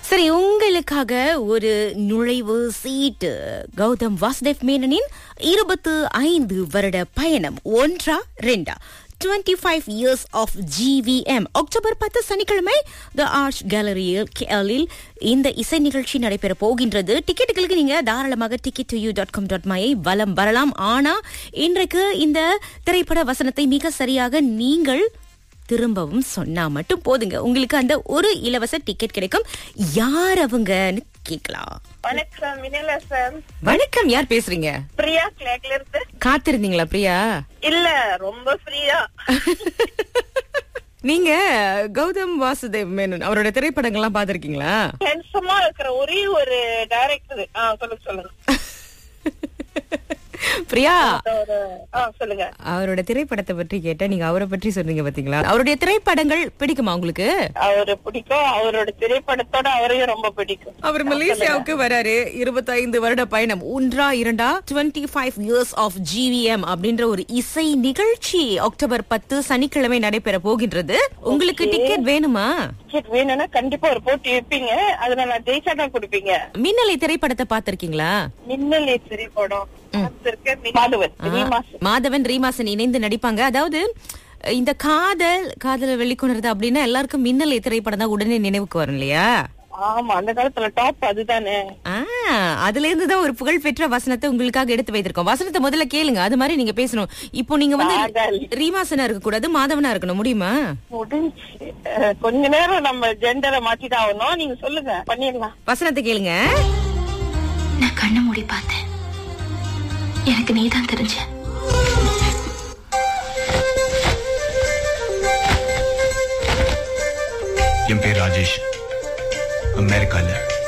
சரி உங்களுக்காக ஒரு நுழைவு சீட்டு கௌதம் வாசுதேவ் மேனனின் இருபத்து ஐந்து வருட பயணம் ஒன்றா ரெண்டா 25 five years of GVM October பத்து சனிக்கிழமை த ஆர்ட்ஸ் கேலரியில் கேலில் இந்த இசை நிகழ்ச்சி நடைபெற போகின்றது டிக்கெட்டுகளுக்கு நீங்க தாராளமாக ticket U dot com dot மையை வலம் வரலாம் ஆனா இன்றைக்கு இந்த திரைப்பட வசனத்தை மிக சரியாக நீங்கள் திரும்பவும் சொன்னா மட்டும் போதுங்க உங்களுக்கு அந்த ஒரு இலவச டிக்கெட் கிடைக்கும் யார் அவங்கன்னு கேட்கலாம் வணக்கம் மினலா சார் வணக்கம் யார் பேசுறீங்க பிரியா கிளாக்ல இருந்து காத்திருந்தீங்களா பிரியா இல்ல ரொம்ப ஃப்ரீயா நீங்க கௌதம் வாசுதேவ் மேனன் அவரோட திரைப்படங்கள்லாம் பாத்திருக்கீங்களா ஹேண்ட்ஸமா இருக்கிற ஒரே ஒரு டைரக்டர் ஆ சொல்லுங்க சொல்லுங்க பிரியா ஒரு ஆ சொல்லுங்க அவரோட திரைப்படத்தை பற்றி கேட்டா நீங்க அவரை பற்றி சொன்னீங்க பாத்தீங்களா அவருடைய திரைப்படங்கள் பிடிக்குமா உங்களுக்கு அவரு பிடிக்கும் அவரோட திரைப்படத்தோட அவரையும் ரொம்ப பிடிக்கும் அவர் மலேசியாவுக்கு வராரு 25 வருட பயணம் ஒன்றா இரண்டா 25 ஃபைவ் இயர்ஸ் ஆஃப் ஜிவிஎம் அப்படின்ற ஒரு இசை நிகழ்ச்சி அக்டோபர் பத்து சனிக்கிழமை நடைபெற போகின்றது உங்களுக்கு டிக்கெட் வேணுமா டிக்கெட் வேணும்னா கண்டிப்பா ஒரு போட்டி வைப்பீங்க அதுல நான் ஜெயிச்சா தான் கொடுப்பீங்க மின்னலை திரைப்படத்தை பார்த்திருக்கீங்களா மின்னலே திரைப்படம் பார்த்திருக்கேன். மாதவன் ரீமாஸ். மாதவன் ரீமாசன் இணைந்து நடிப்பாங்க அதாவது இந்த காதல் காதலை வெளிக்கொணர்றது அப்படின்னா எல்லாருக்கும் மின்னலை திரைப்படம் தான் உடனே நினைவுக்கு வரும் இல்லையா ஆமா அந்த காலத்துல டாப் அதுதானே ஆ, அதுல இருந்து தான் ஒரு புகழ்பெற்ற வசனத்தை உங்களுக்காக எடுத்து வைத்திருக்கோம் வசனத்தை முதல்ல கேளுங்க அது மாதிரி நீங்க பேசணும் இப்போ நீங்க வந்து காதல். ரீமாசனா இருக்க கூடாது மாதவனா இருக்கணும் முடியுமா முடிஞ்சு அஹ், கொஞ்ச நேரம் நம்ம ஜெண்டரை மாத்திதான் ஆகணும் நீங்க சொல்லுங்க பண்ணிடலாம் வசனத்தை கேளுங்க நான் கண்ணை மூடி பார்த்தேன் எனக்கு நீதான் தெரிஞ்ச என் பேர் ராஜேஷ் அமெரிக்கால